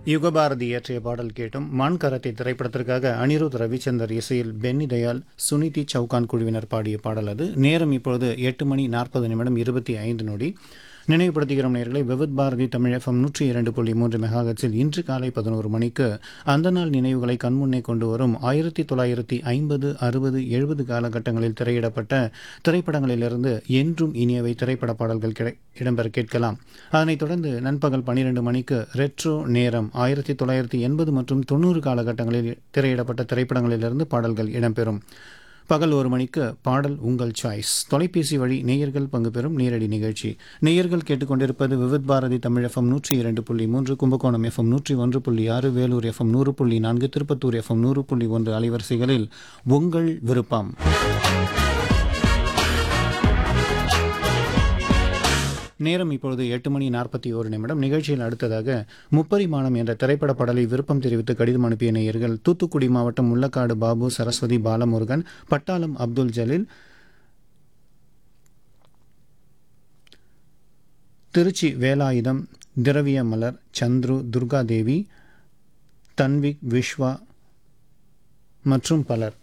யுகபாரதி இயற்றிய பாடல் கேட்டும் மான் கரத்தை திரைப்படத்திற்காக அனிருத் ரவிச்சந்தர் இசையில் பென்னி தயாள் சுனிதி சவுகான் குழுவினர் பாடிய பாடல் அது நேரம் இப்பொழுது எட்டு மணி நாற்பது நிமிடம் இருபத்தி ஐந்து நொடி நினைவுபடுத்துகிறோம் நேர்களை விவித் பாரதி தமிழ் எஃப்எம் நூற்றி இரண்டு புள்ளி மூன்று மெகாகட்ஸில் இன்று காலை பதினோரு மணிக்கு அந்த நாள் நினைவுகளை கண்முன்னே கொண்டு வரும் ஆயிரத்தி தொள்ளாயிரத்தி ஐம்பது அறுபது எழுபது காலகட்டங்களில் திரையிடப்பட்ட திரைப்படங்களிலிருந்து என்றும் இனியவை திரைப்பட பாடல்கள் கிடை இடம்பெற கேட்கலாம் அதனைத் தொடர்ந்து நண்பகல் பன்னிரண்டு மணிக்கு ரெட்ரோ நேரம் ஆயிரத்தி தொள்ளாயிரத்தி எண்பது மற்றும் தொண்ணூறு காலகட்டங்களில் திரையிடப்பட்ட திரைப்படங்களிலிருந்து பாடல்கள் இடம்பெறும் பகல் ஒரு மணிக்கு பாடல் உங்கள் சாய்ஸ் தொலைபேசி வழி நேயர்கள் பங்கு பெறும் நேரடி நிகழ்ச்சி நேயர்கள் கேட்டுக்கொண்டிருப்பது விவித் பாரதி தமிழ் எஃப்எம் நூற்றி இரண்டு புள்ளி மூன்று கும்பகோணம் எஃப்எம் நூற்றி ஒன்று புள்ளி ஆறு வேலூர் எஃப்எம் நூறு புள்ளி நான்கு திருப்பத்தூர் எஃப்எம் நூறு புள்ளி ஒன்று அலைவரிசைகளில் உங்கள் விருப்பம் நேரம் இப்பொழுது எட்டு மணி நாற்பத்தி ஒரு நிமிடம் நிகழ்ச்சியில் அடுத்ததாக முப்பரிமாணம் என்ற திரைப்பட பாடலை விருப்பம் தெரிவித்து கடிதம் அனுப்பிய நேயர்கள் தூத்துக்குடி மாவட்டம் முள்ளக்காடு பாபு சரஸ்வதி பாலமுருகன் பட்டாளம் அப்துல் ஜலீல் திருச்சி வேலாயுதம் திரவிய மலர் சந்துரு துர்காதேவி தன்விக் விஸ்வா மற்றும் பலர்